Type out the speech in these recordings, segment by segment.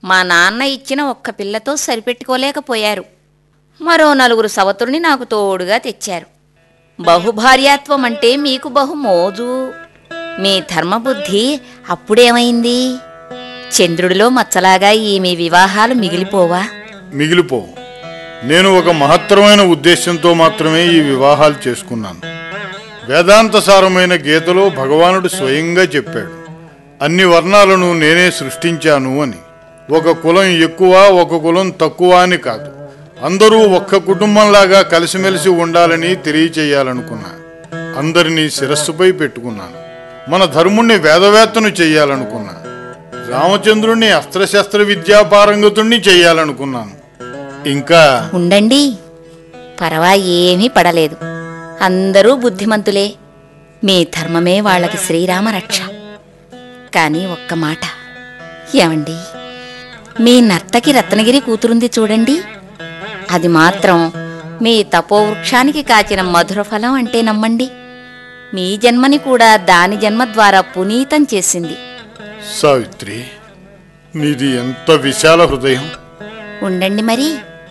మా నాన్న ఇచ్చిన ఒక్క పిల్లతో సరిపెట్టుకోలేకపోయారు మరో నలుగురు సవతుల్ని నాకు తోడుగా తెచ్చారు బహుభార్యాత్వం అంటే మీకు బహు మోజు మీ ధర్మబుద్ధి అప్పుడేమైంది చంద్రుడిలో మచ్చలాగా ఈ మీ వివాహాలు మిగిలిపోవా మిగిలిపో నేను ఒక మహత్తరమైన ఉద్దేశంతో మాత్రమే ఈ వివాహాలు చేసుకున్నాను వేదాంత సారమైన గీతలో భగవానుడు స్వయంగా చెప్పాడు అన్ని వర్ణాలను నేనే సృష్టించాను అని ఒక కులం ఎక్కువ ఒక కులం తక్కువ అని కాదు అందరూ ఒక్క కుటుంబంలాగా కలిసిమెలిసి ఉండాలని తెలియచేయాలనుకున్నా అందరినీ శిరస్సుపై పెట్టుకున్నాను మన ధర్ముణ్ణి వేదవేత్తను చెయ్యాలనుకున్నా రామచంద్రుణ్ణి అస్త్రశస్త్ర విద్యా పారంగతుణ్ణి చెయ్యాలనుకున్నాను ఇంకా ఉండండి పరవా ఏమీ పడలేదు అందరూ బుద్ధిమంతులే మీ ధర్మమే వాళ్ళకి శ్రీరామ రక్ష కానీ ఒక్క మాట ఏమండి మీ నర్తకి రత్నగిరి కూతురుంది చూడండి అది మాత్రం మీ తపోవృక్షానికి కాచిన మధుర ఫలం అంటే నమ్మండి మీ జన్మని కూడా దాని జన్మ ద్వారా పునీతం చేసింది సావిత్రి నీది ఎంత విశాల హృదయం ఉండండి మరి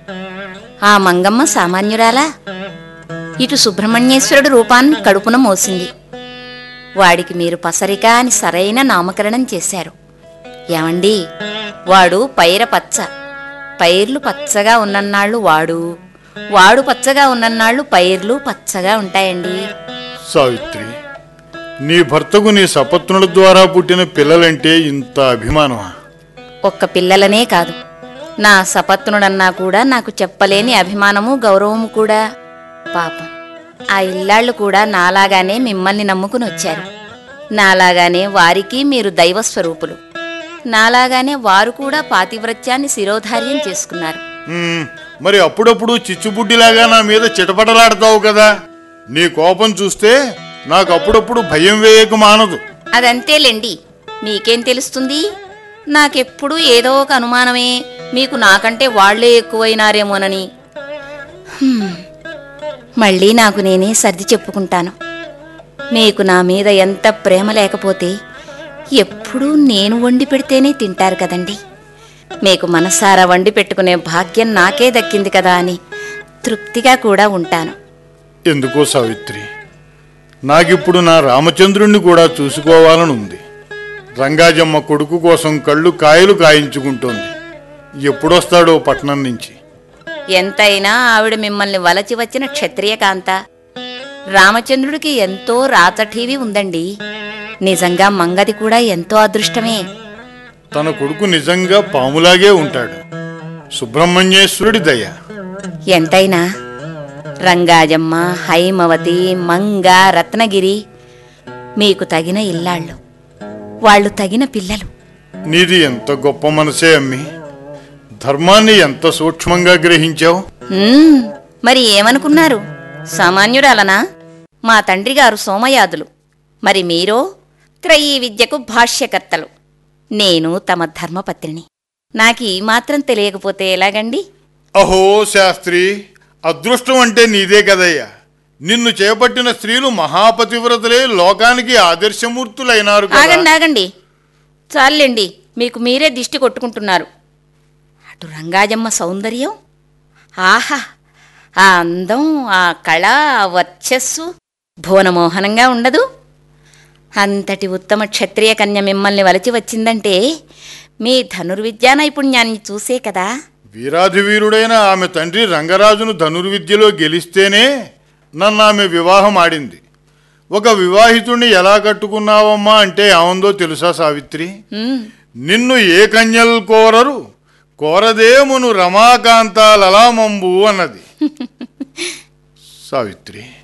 ఆ మంగమ్మ సామాన్యురాలా ఇటు సుబ్రహ్మణ్యేశ్వరుడు రూపాన్ని కడుపున మోసింది వాడికి మీరు పసరిక అని సరైన నామకరణం చేశారు ఏమండి వాడు పైర పచ్చ పైర్లు పచ్చగా ఉన్నన్నాళ్ళు వాడు వాడు పచ్చగా ఉన్నన్నాళ్ళు పైర్లు పచ్చగా ఉంటాయండి సావిత్రి నీ భర్తకు నీ సపత్నుల ద్వారా పుట్టిన పిల్లలంటే ఇంత అభిమానమా ఒక్క పిల్లలనే కాదు నా సపత్నుడన్నా కూడా నాకు చెప్పలేని అభిమానము గౌరవము కూడా పాపం ఆ ఇల్లాళ్ళు కూడా నాలాగానే మిమ్మల్ని నమ్ముకుని వచ్చారు నాలాగానే వారికి మీరు దైవస్వరూపులు నాలాగానే వారు కూడా పాతివ్రత్యాన్ని శిరోధార్యం చేసుకున్నారు మ్మ్, మరి అప్పుడప్పుడు చిచ్చుబుడ్డిలాగా నా మీద చిటపటలాడతావు కదా నీ కోపం చూస్తే నాకు అప్పుడప్పుడు భయం వేయక మానదు అదంతేలేండి మీకేం తెలుస్తుంది నాకెప్పుడు ఏదో ఒక అనుమానమే మీకు నాకంటే వాళ్లే ఎక్కువైనారేమోనని హ్మ్. మళ్ళీ నాకు నేనే సర్ది చెప్పుకుంటాను మీకు నా మీద ఎంత ప్రేమ లేకపోతే ఎప్పుడూ నేను వండి పెడితేనే తింటారు కదండి మీకు మనసారా వండి పెట్టుకునే భాగ్యం నాకే దక్కింది కదా అని తృప్తిగా కూడా ఉంటాను ఎందుకో సావిత్రి నాకిప్పుడు నా రామచంద్రుణ్ణి కూడా చూసుకోవాలని ఉంది రంగాజమ్మ కొడుకు కోసం కళ్ళు కాయలు కాయించుకుంటోంది ఎప్పుడొస్తాడో పట్నం నుంచి ఎంతైనా ఆవిడ మిమ్మల్ని వలచి వచ్చిన క్షత్రియ కాంత రామచంద్రుడికి ఎంతో రాచఠీవి ఉందండి నిజంగా మంగది కూడా ఎంతో అదృష్టమే తన కొడుకు నిజంగా పాములాగే ఉంటాడు సుబ్రహ్మణ్యేశ్వరుడి దయ ఎంతైనా రంగాజమ్మ హైమవతి మంగ రత్నగిరి మీకు తగిన ఇల్లాళ్ళు వాళ్ళు తగిన పిల్లలు నీది ఎంత గొప్ప మనసే అమ్మి ధర్మాన్ని ఎంత సూక్ష్మంగా గ్రహించావు మ్మ్, మరి ఏమనుకున్నారు సామాన్యురాలనా మా తండ్రి గారు సోమయాదులు మరి మీరో త్రయీ విద్యకు భాష్యకర్తలు నేను తమ ధర్మపత్రిని నాకు ఈ మాత్రం తెలియకపోతే ఎలాగండి అహో శాస్త్రి అదృష్టం అంటే నీదే కదయ్యా నిన్ను చేపట్టిన స్త్రీలు మహాపతివ్రతలే లోకానికి ఆదర్శమూర్తులైనారు కదా ఆగండి ఆగండి చాలండి మీకు మీరే దిష్టి కొట్టుకుంటున్నారు అటు రంగాజమ్మ సౌందర్యం ఆహా ఆ అందం ఆ కళ ఆ వర్చస్సు భువనమోహనంగా ఉండదు అంతటి ఉత్తమ క్షత్రియ కన్య మిమ్మల్ని వలచి వచ్చిందంటే మీ ధనుర్విద్యా నైపుణ్యాన్ని చూసే కదా వీరాధివీరుడైన ఆమె తండ్రి రంగరాజును ధనుర్విద్యలో గెలిస్తేనే నన్ను ఆమె వివాహం ఆడింది ఒక వివాహితుణ్ణి ఎలా కట్టుకున్నావమ్మా అంటే ఏమందో తెలుసా సావిత్రి ఉమ్, నిన్ను ఏ కన్యలు కోరరు కోరదేమును రమాకాంత లలామంబు అన్నది సావిత్రి